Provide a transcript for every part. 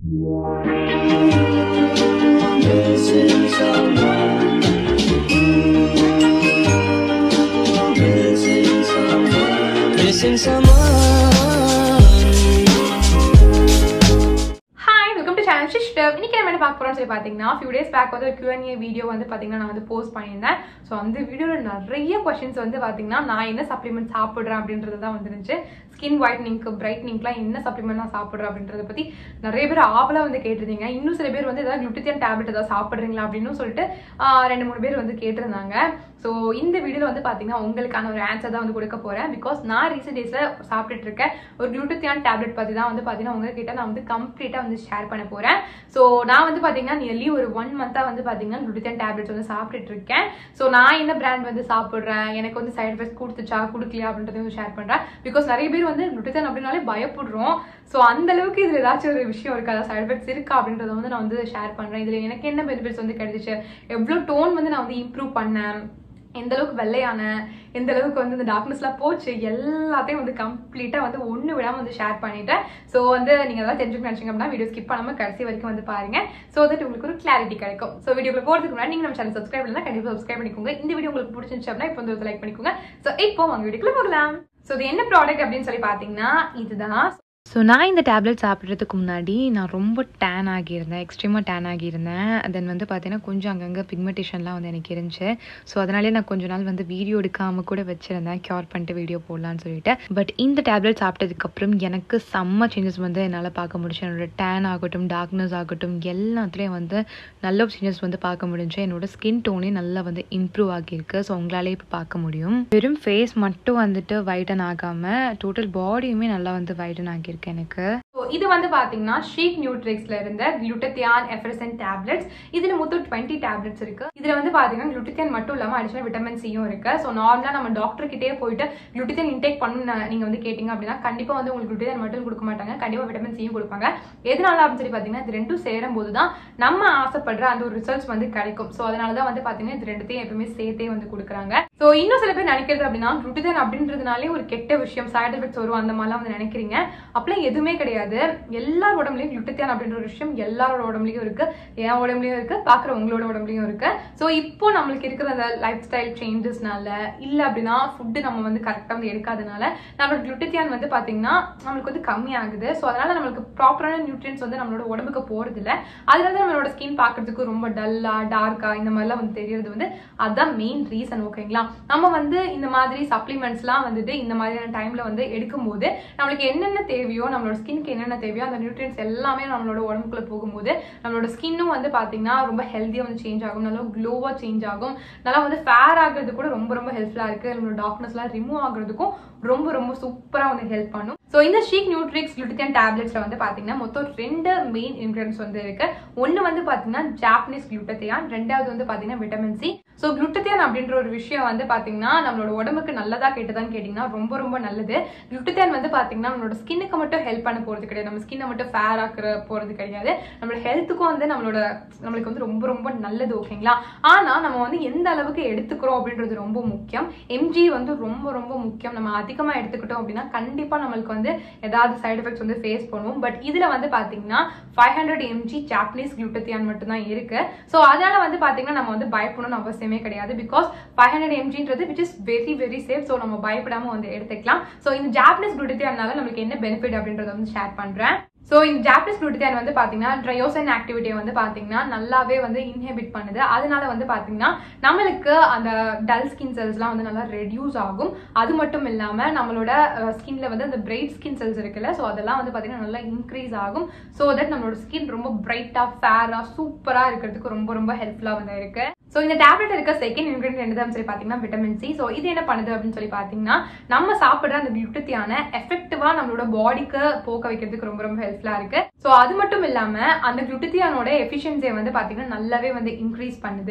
Missing someone. Missing someone. Missing someone. Hi welcome to channel sister இன்னைக்கு நம்ம என்ன பார்க்க போறோம்னு சொல்லி பார்த்தீங்கன்னா ஃபியூ டேஸ் பேக் வந்து ஒரு Q&A வீடியோ வந்து பார்த்தீங்கன்னா நான் வந்து போஸ்ட் பண்ணியிருந்தேன் ஸோ அந்த வீடியோவில் நிறைய கொஷின்ஸ் வந்து பார்த்தீங்கன்னா நான் என்ன சப்ளிமெண்ட் சாப்பிட்றேன் அப்படின்றது தான் வந்துருந்துச்சு ஸ்கின் ஒயிட்னிங்க்கு பிரைட்னிங்க்குலாம் என்ன சப்ளிமெண்ட் நான் சாப்பிட்றேன் அப்படின்றத பற்றி நிறைய பேர் ஆவலாக வந்து கேட்டிருந்தீங்க இன்னும் சில பேர் வந்து ஏதாவது குளுட்டியன் டேப்லெட் ஏதாவது சாப்பிட்றீங்களா அப்படின்னு சொல்லிட்டு ஆஹ், ரெண்டு மூணு பேர் வந்து கேட்டிருந்தாங்க ஸோ இந்த வீடியோவில் வந்து பார்த்தீங்கன்னா உங்களுக்கான ஒரு ஆன்சர் தான் வந்து கொடுக்க போகிறேன் பிகாஸ் நான் ரீசெண்ட் டேஸில் சாப்பிட்டுட்டு இருக்கேன் ஒரு குளுட்டியான் டேப்லெட் பற்றி தான் வந்து பார்த்தீங்கன்னா உங்ககிட்ட நான் வந்து கம்ப்ளீட்டாக வந்து ஷேர் பண்ண போகிறேன் ஸோ நான் வந்து பார்த்தீங்கன்னா நியர்லி ஒரு ஒன் மந்த்தாக வந்து பார்த்தீங்கன்னா குளுட்டியான் டேப்லெட்ஸ் வந்து சாப்பிட்டுட்டு இருக்கேன் ஸோ நான் என்ன பிராண்ட் வந்து சாப்பிட்றேன் எனக்கு வந்து சைடு எஃபெக்ட்ஸ் கொடுத்துச்சா கொடுக்கலையா அப்படின்றத வந்து ஷேர் பண்ணுறேன் பிகாஸ் நிறைய பேர் வந்து குளுட்டியான் அப்படின்னாலே பயப்படுறோம் ஸோ அந்த அளவுக்கு இதில் ஏதாச்சும் ஒரு விஷயம் இருக்கா சைடு எஃபெக்ட்ஸ் இருக்கா அப்படின்றத வந்து நான் வந்து ஷேர் பண்ணுறேன் இதில் எனக்கு என்ன பெனிஃபிட்ஸ் வந்து கிடைச்சிச்சு எவ்வளோ டோன் வந்து நான் வந்து இம்ப்ரூவ் பண்ணேன் எந்த அளவுக்கு வெள்ளையான எந்த அளவுக்கு வந்து இந்த டார்க்னஸ்லாம் போச்சு எல்லாத்தையும் வந்து கம்ப்ளீட்டாக வந்து ஒன்று விடாமல் வந்து ஷேர் பண்ணிட்டேன் ஸோ வந்து நீங்கள் எதாவது தெரிஞ்சுக்க நினச்சிங்க அப்படின்னா வீடியோ ஸ்கிப் பண்ணாமல் கடைசி வரைக்கும் வந்து பாருங்க ஸோ தட் உங்களுக்கு ஒரு கிளாரிட்டி கிடைக்கும் ஸோ வீடியோக்குள்ள போகிறதுக்கு முன்னாடி நீங்கள் நம்ம சேனல் சப்ஸ்கிரைப் பண்ணலாம் கண்டிப்பாக சப்ஸ்கிரைப் பண்ணிக்கோங்க இந்த வீடியோ உங்களுக்கு பிடிச்சிருந்துச்சு அப்படின்னா இப்போ வந்து லைக் பண்ணிக்கோங்க ஸோ இப்போ வாங்க வீடியோக்குள்ள போகலாம் ஸோ இது என்ன ப்ராடக்ட் அப்படின்னு சொல்லி பார்த்தீங்கன்னா இதுதான் ஸோ நான் இந்த டேப்லெட் சாப்பிட்றதுக்கு முன்னாடி நான் ரொம்ப டேன் ஆகியிருந்தேன் எக்ஸ்ட்ரீமாக டேன் ஆகியிருந்தேன் தென் வந்து பார்த்தீங்கன்னா கொஞ்சம் அங்கங்கே பிக்மெண்டேஷன்லாம் வந்து எனக்கு இருந்துச்சு ஸோ அதனாலே நான் கொஞ்ச நாள் வந்து வீடியோ எடுக்காமல் கூட வச்சுருந்தேன் க்யூர் பண்ணிட்டு வீடியோ போடலான்னு சொல்லிட்டு பட் இந்த டேப்லெட் சாப்பிட்டதுக்கப்புறம் எனக்கு செம்ம சேஞ்சஸ் வந்து என்னால் பார்க்க முடிஞ்சு என்னோட டேன் ஆகட்டும் டார்க்னஸ் ஆகட்டும் எல்லாத்துலேயும் வந்து நல்ல சேஞ்சஸ் வந்து பார்க்க முடிஞ்சு என்னோட ஸ்கின் டோனே நல்லா வந்து இம்ப்ரூவ் ஆகியிருக்கு ஸோ உங்களாலே இப்போ பார்க்க முடியும் வெறும் ஃபேஸ் மட்டும் வந்துட்டு வைடன் ஆகாமல் டோட்டல் பாடியுமே நல்லா வந்து வைடன் ஆகியிருக்கு எனக்கு ஸோ இது வந்து பார்த்தீங்கன்னா ஷீக் நியூட்ரிக்ஸ்ல இருந்த குளுட்டத்தியான் எஃபரசன் டேப்லெட்ஸ் இதில் மொத்தம் டுவெண்ட்டி டேப்லெட்ஸ் இருக்கு இதில் வந்து பார்த்தீங்கன்னா குளுட்டத்தியான் மட்டும் இல்லாமல் அடிஷனல் விட்டமின் சியும் இருக்கு ஸோ நார்மலாக நம்ம டாக்டர் கிட்டே போயிட்டு குளுட்டத்தியான் இன்டேக் பண்ணு நீங்கள் வந்து கேட்டிங்க அப்படின்னா கண்டிப்பாக வந்து உங்களுக்கு குளுட்டத்தியான் மட்டும் கொடுக்க மாட்டாங்க கண்டிப்பாக விட்டமின் சியும் கொடுப்பாங்க எதனால அப்படின்னு சொல்லி பார்த்தீங்கன்னா இது ரெண்டும் சேரும் போது தான் நம்ம ஆசைப்படுற அந்த ஒரு ரிசல்ட்ஸ் வந்து கிடைக்கும் ஸோ அதனால தான் வந்து பார்த்தீங்கன்னா இது ரெண்டுத்தையும் எப்பவுமே சேர்த்தே வந்து கொடுக்குறாங்க ஸோ இன்னும் சில பேர் நினைக்கிறது அப்படின்னா குளுட்டத்தியான் அப்படின்றதுனாலே ஒரு கெட்ட விஷயம் சைடு எஃபெக்ட்ஸ் வரும் அந்த மாதிரிலாம் வந்து நினைக்கிறீங்க அப்படிலாம் எதுவுமே கிடையாது எல்லார் உடம்புலயும் குளுட்டத்தியான் அப்படின்ற ஒரு விஷயம் எல்லாரோட உடம்புலயும் இருக்கு என் உடம்புலயும் இருக்கு பாக்குற உங்களோட உடம்புலயும் இருக்கு ஸோ இப்போ நம்மளுக்கு இருக்கிற அந்த லைஃப் ஸ்டைல் சேஞ்சஸ்னால இல்ல அப்படின்னா ஃபுட்டு நம்ம வந்து கரெக்டா வந்து எடுக்காதனால நம்மளோட குளுட்டத்தியான் வந்து பாத்தீங்கன்னா நம்மளுக்கு வந்து கம்மி ஆகுது ஸோ அதனால நம்மளுக்கு ப்ராப்பரான நியூட்ரியன்ஸ் வந்து நம்மளோட உடம்புக்கு போறது இல்ல அதனால தான் நம்மளோட ஸ்கின் பார்க்கிறதுக்கு ரொம்ப டல்லா டார்க்கா இந்த மாதிரிலாம் வந்து தெரியறது வந்து அதான் மெயின் ரீசன் ஓகேங்களா நம்ம வந்து இந்த மாதிரி சப்ளிமெண்ட்ஸ்லாம் வந்துட்டு இந்த மாதிரியான டைம்ல வந்து எடுக்கும்போது நம்மளுக்கு என்னென்ன தேவையோ நம்மளோட ஸ்கின்க்கு என்னென்ன தேவையோ அந்த நியூட்ரியன்ஸ் எல்லாமே நம்மளோட உடம்புக்குள்ள போகும்போது நம்மளோட ஸ்கின்னும் வந்து பாத்தீங்கன்னா ரொம்ப ஹெல்த்தியாக வந்து சேஞ்ச் ஆகும் நல்லா க்ளோவாக சேஞ்ச் ஆகும் நல்லா வந்து ஃபேர் ஆகுறது கூட ரொம்ப ரொம்ப ஹெல்ப்ஃபுல்லாக இருக்கு நம்மளோட டார்க்னஸ்லாம் ரிமூவ் ஆகுறதுக்கும் ரொம்ப ரொம்ப சூப்பராக வந்து ஹெல்ப் பண்ணும் ஸோ இந்த ஷீக் நியூட்ரிக்ஸ் குளுட்டியன் டேப்லெட்ஸ்ல வந்து பாத்தீங்கன்னா மொத்தம் ரெண்டு மெயின் இன்கிரியன்ஸ் வந்து இருக்கு ஒன்னு வந்து பாத்தீங்கன்னா ஜாப்பனீஸ் குளுட்டத்தியான் ரெண்டாவது வந்து பாத்தீங்கன்னா விட்டமின் சி ஸோ குளுட்டத்தியான் அப்படின்ற ஒரு விஷயம் வந்து பாத்தீங்கன்னா நம்மளோட உடம்புக்கு நல்லதா கெட்டதான்னு கேட்டிங்கன்னா ரொம்ப ரொம்ப நல்லது குளுட்டத்தியான் வந்து பாத்தீங்கன்னா நம்மளோட ஸ்கின்னுக்கு மட்டும் ஹெல்ப் பண்ண போறது கிடையாது நம்ம ஸ்கின்னை மட்டும் ஃபேர் ஆக்குற போறது கிடையாது நம்மளோட ஹெல்த்துக்கும் வந்து நம்மளோட நம்மளுக்கு வந்து ரொம்ப ரொம்ப நல்லது ஓகேங்களா ஆனா நம்ம வந்து எந்த அளவுக்கு எடுத்துக்கிறோம் அப்படின்றது ரொம்ப முக்கியம் எம்ஜி வந்து ரொம்ப ரொம்ப முக்கியம் நம்ம அதிகமா எடுத்துக்கிட்டோம் அப்படின்னா கண்டிப்பா நம்மளுக்கு வந்து ஏதாவது சைடு எஃபெக்ட்ஸ் வந்து ஃபேஸ் பண்ணுவோம் பட் இதுல வந்து பாத்தீங்கன்னா five hundred mg Japanese glutathione மட்டும் தான் இருக்கு ஸோ அதனால வந்து பாத்தீங்கன்னா நம்ம வந்து பயப்படணும்னு அவசியமே கிடையாது பிகாஸ் ஃபைவ் ஹண்ட்ரட் எம்ஜின்றது which is very very safe so நம்ம பயப்படாம வந்து எடுத்துக்கலாம் ஸோ இந்த ஜாப்பனீஸ் குளுட்டத்தியானால நம்மளுக்கு என்ன பெனிஃபிட் அப்படின்றத வந்து ஷேர் பண்றேன் ஸோ இந்த ஜாப்பனீஸ் குளுட்டியான் வந்து பார்த்தீங்கன்னா ட்ரையோசன் ஆக்டிவிட்டியை வந்து பார்த்தீங்கன்னா நல்லாவே வந்து இன்ஹிபிட் பண்ணுது அதனால வந்து பார்த்தீங்கன்னா நம்மளுக்கு அந்த டல் ஸ்கின் செல்ஸ்லாம் வந்து நல்லா ரெடியூஸ் ஆகும் அது மட்டும் இல்லாமல் நம்மளோட ஸ்கின்ல வந்து அந்த பிரைட் ஸ்கின் செல்ஸ் இருக்குல்ல ஸோ அதெல்லாம் வந்து பார்த்தீங்கன்னா நல்லா இன்க்ரீஸ் ஆகும் ஸோ தட் நம்மளோட ஸ்கின் ரொம்ப பிரைட்டாக ஃபேராக சூப்பராக இருக்கிறதுக்கு ரொம்ப ரொம்ப ஹெல்ப்ஃபுல்லாக வந்து இருக்கு ஸோ இந்த டேப்லெட் இருக்க செகண்ட் இன்கிரீடியன்ட் என்னதுன்னு சொல்லி பார்த்தீங்கன்னா விட்டமின் சி ஸோ இது என்ன பண்ணுது அப்படின்னு சொல்லி பார்த்தீங்கன்னா நம்ம சாப்பிட்ற அந்த குளுட்டத்தியான எஃபெக்டிவா நம்மளோட பாடிக்கு போக்க வைக்கிறதுக்கு ரொம்ப ரொம்ப ஹெல்ப்ஃபுல்லா இருக்கு ஸோ அது மட்டும் இல்லாம அந்த குளுட்டத்தியானோட எஃபிஷியன்சியை வந்து பார்த்தீங்கன்னா நல்லாவே வந்து இன்க்ரீஸ் பண்ணுது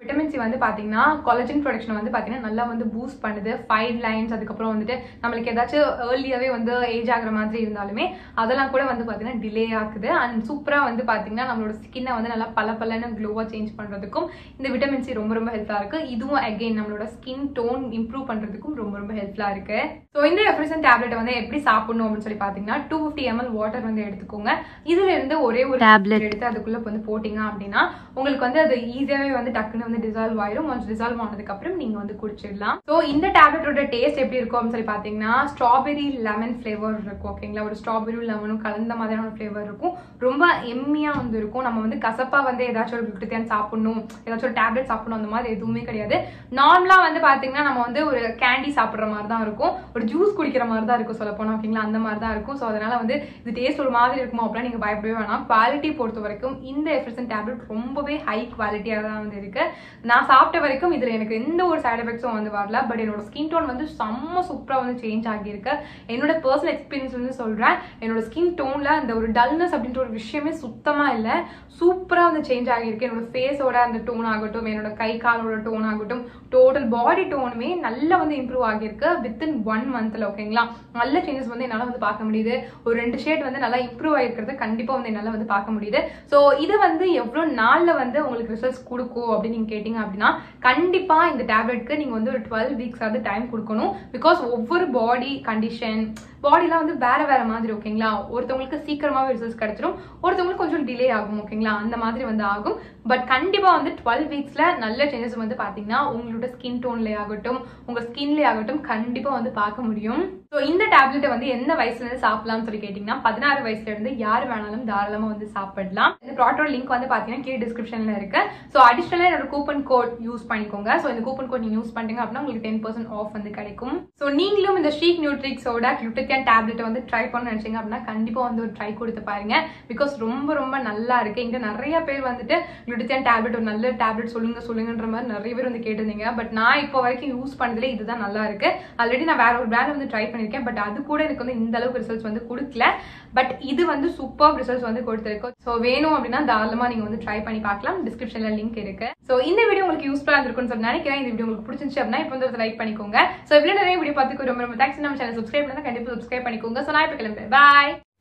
விட்டமின் சி வந்து பாத்தீங்கன்னா கொலஜன் ப்ரொடக்ஷன் வந்து பாத்தீங்கன்னா நல்லா வந்து பூஸ்ட் பண்ணுது ஃபைவ் லைன்ஸ் அதுக்கப்புறம் வந்துட்டு நம்மளுக்கு ஏதாச்சும் ஏர்லியாவே வந்து ஏஜ் ஆகுற மாதிரி இருந்தாலுமே அதெல்லாம் கூட வந்து பாத்தீங்கன்னா டிலே ஆகுது அண்ட் சூப்பரா வந்து பாத்தீங்கன்னா நம்மளோட ஸ்கின்னை வந்து நல்லா பல பலன்னு க்ளோவா சேஞ்ச் பண்றதுக்கும் இந்த விட்டமின் சி ரொம்ப ரொம்ப ஹெல்த்தா இருக்கு இதுவும் அகைன் நம்மளோட ஸ்கின் டோன் இம்ப்ரூவ் பண்றதுக்கும் ரொம்ப ரொம்ப ஹெல்ப்ஃபுல்லா இருக்கு ஸோ இந்த ரெஃப்ரிசன் டேப்லெட் வந்து எப்படி சாப்பிடணும் அப்படின்னு சொல்லி பாத்தீங்கன்னா டூ ஃபிஃப்டி எம்எல் வாட்டர் வந்து எடுத்துக்கோங்க இதுல இருந்து ஒரே ஒரு Tablet. எடுத்து அதுக்குள்ள வந்து போட்டீங்க அப்படின்னா உங்களுக்கு வந்து அது ஈஸியாவே வந்து டக்குன்னு வந்து டிசால்வ் ஆயிரும் கொஞ்சம் டிசால்வ் ஆனதுக்கு அப்புறம் நீங்க வந்து குடிச்சிடலாம் ஸோ இந்த டேப்லெட்டோட டேஸ்ட் எப்படி இருக்கும் அப்படின்னு சொல்லி பாத்தீங்கன்னா ஸ்ட்ராபெரி லெமன் ஃபிளேவர் இருக்கும் ஓகேங்களா ஒரு ஸ்ட்ராபெரி லெமனும் கலந்த மாதிரியான ஃபிளேவர் இருக்கும் ரொம்ப எம்மியா வந்து இருக்கும் நம்ம வந்து கசப்பா வந்து ஏதாச்சும் ஒரு குளுக்கத்தியான் சாப்பிடணும் ஏதாச்சும் ஒரு டேப்லெட் சாப்பிடணும் அந்த மாதிரி எதுவுமே கிடையாது நார்மலா வந்து பாத்தீங்கன்னா நம்ம வந்து ஒரு கேண்டி சாப்பிடுற மாதிரி தான் இருக்கும் ஒரு ஜூஸ் குடிக்கிற மாதிரி தான் இருக்கும் சொல்ல போனா ஓகேங்களா அந்த மாதிரி தான் இருக்கும் ஸோ அதனால வந்து இது டேஸ்ட் ஒரு மாதிரி இருக்குமோ அப்படிலாம் நீங்க பயப்படவே வேணாம் குவாலிட்டி பொறுத்த வரைக்கும் இந்த எஃபிசன் டேப்லெட் ரொம்பவே ஹை குவாலிட்டியாக தான் வந்து இருக்கு நான் சாப்பிட்ட வரைக்கும் இதுல எனக்கு எந்த ஒரு சைடு எஃபெக்ட்ஸும் வந்து வரல பட் என்னோட ஸ்கின் டோன் வந்து செம்ம சூப்பரா வந்து சேஞ்ச் ஆகியிருக்கு என்னோட பர்சனல் எக்ஸ்பீரியன்ஸ் வந்து சொல்றேன் என்னோட ஸ்கின் டோன்ல அந்த ஒரு டல்னஸ் அப்படின்ற ஒரு விஷயமே சுத்தமா இல்லை சூப்பரா வந்து சேஞ்ச் ஆகியிருக்கு என்னோட ஃபேஸோட அந்த டோன் ஆகட்டும் என்னோட கை காலோட டோன் ஆகட்டும் டோட்டல் பாடி டோனுமே நல்லா வந்து இம்ப்ரூவ் ஆகியிருக்கு வித்தின் ஒன் மந்த்ல ஓகேங்களா நல்ல சேஞ்சஸ் வந்து என்னால வந்து பார்க்க முடியுது ஒரு ரெண்டு ஷேட் வந்து நல்லா இம்ப்ரூவ் ஆகிருக்கிறத கண்டிப்பா வந்து என்னால வந்து பார்க்க முடியுது ஸோ இது வந்து எவ்வளவு நாள்ல வந்து உங்களுக்கு ரிசல்ட்ஸ் கொடுக்கும் அப்படின்னு நீங்க கேட்டீங்க அப்படின்னா கண்டிப்பா இந்த டேப்லெட்க்கு நீங்க வந்து ஒரு டுவெல் வீக்ஸ் ஆகுது டைம் கொடுக்கணும் பிகாஸ் ஒவ்வொரு பாடி கண்டிஷன் பாடிலாம் வந்து வேற வேற மாதிரி ஓகேங்களா ஒருத்தவங்களுக்கு சீக்கிரமாவே ரிசல்ட்ஸ் கிடைச்சிரும் ஒருத்தவங்களுக்கு கொஞ்சம் டிலே ஆகும் ஓகேங்களா அந்த மாதிரி வந்து ஆகும் பட் கண்டிப்பா வந்து டுவெல் வீக்ஸ்ல நல்ல சேஞ்சஸ் வந்து பாத்தீங்கன்னா உங்களோட ஸ்கின் டோன்ல ஆகட்டும் உங்க ஸ்கின்ல ஆகட்டும் கண்டிப்பா வந்து பார்க்க முடியும் ஸோ இந்த டேப்லெட்டை வந்து எந்த வயசுல இருந்து சாப்பிடலாம்னு சொல்லி கேட்டீங்கன்னா பதினாறு வயசுல இருந்து யார் வேணாலும் தாராளமா வந்து சாப்பிடலாம் இந்த ப்ராடக்டோட லிங்க் வந்து பாத்தீங்கன்னா கீழே டிஸ்கிரிப்ஷன்ல இருக்கு ஸோ அடிஷனலா என்னோட கூப்பன் கோட் யூஸ் பண்ணிக்கோங்க ஸோ இந்த கூப்பன் கோட் நீங்க யூஸ் பண்ணிட்டீங்க அப்படின்னா உங்களுக்கு டென் பர்சன்ட் ஆஃப் வந்து கிடைக்கும் ஸோ நீங்களும் இந்த ஷீக் நியூட்ரிக்ஸோட குளுட்டத்தியன் டேப்லெட்டை வந்து ட்ரை பண்ண நினைச்சீங்க அப்படின்னா கண்டிப்பா வந்து ஒரு ட்ரை கொடுத்து பாருங்க பிகாஸ் ரொம்ப ரொம்ப நல்லா இருக்கு இங்க நிறைய பேர் வந்துட்டு குளுட்டத்தியன் டேப்லெட் ஒரு நல்ல டேப்லெட் சொல்லுங்க சொல்லுங்கன்ற மாதிரி நிறைய பேர் வந்து கேட்டிருந்தீங்க பட் நான் இப்போ வரைக்கும் யூஸ் பண்ணதுல இதுதான் நல்லா இருக்கு ஆல்ரெடி நான் வேற ஒரு பிராண்ட் வந்து ட்ரை பண்ணிருக்கேன் பட் அது கூட எனக்கு வந்து இந்த அளவுக்கு ரிசல்ட்ஸ் வந்து கொடுக்கல பட் இது வந்து சூப்பர் ரிசல்ட்ஸ் வந்து கொடுத்துருக்கு ஸோ வேணும் அப்படின்னா தாராளமா நீங்க வந்து ட்ரை பண்ணி பார்க்கலாம் டிஸ்கிரிப்ஷன்ல லிங்க் இருக்கு ஸோ இந்த வீடியோ உங்களுக்கு யூஸ்ஃபுல்லா இருந்திருக்கும்னு சொல்லி நினைக்கிறேன் இந்த வீடியோ உங்களுக்கு பிடிச்சிருந்துச்சு அப்படின்னா இப்போ வந்து லைக் பண்ணிக்கோங்க ஸோ இவ்வளவு நிறைய வீடியோ பார்த்துக்கு ரொம்ப ரொம்ப தேங்க்ஸ் நம்ம சேனல் சப்ஸ்கிரைப் பண்ணா கண்டிப்பா சப்ஸ்கிரைப் பண்ணிக்கோங்க ஸோ நான் இப்போ கிளம்புறேன் பாய்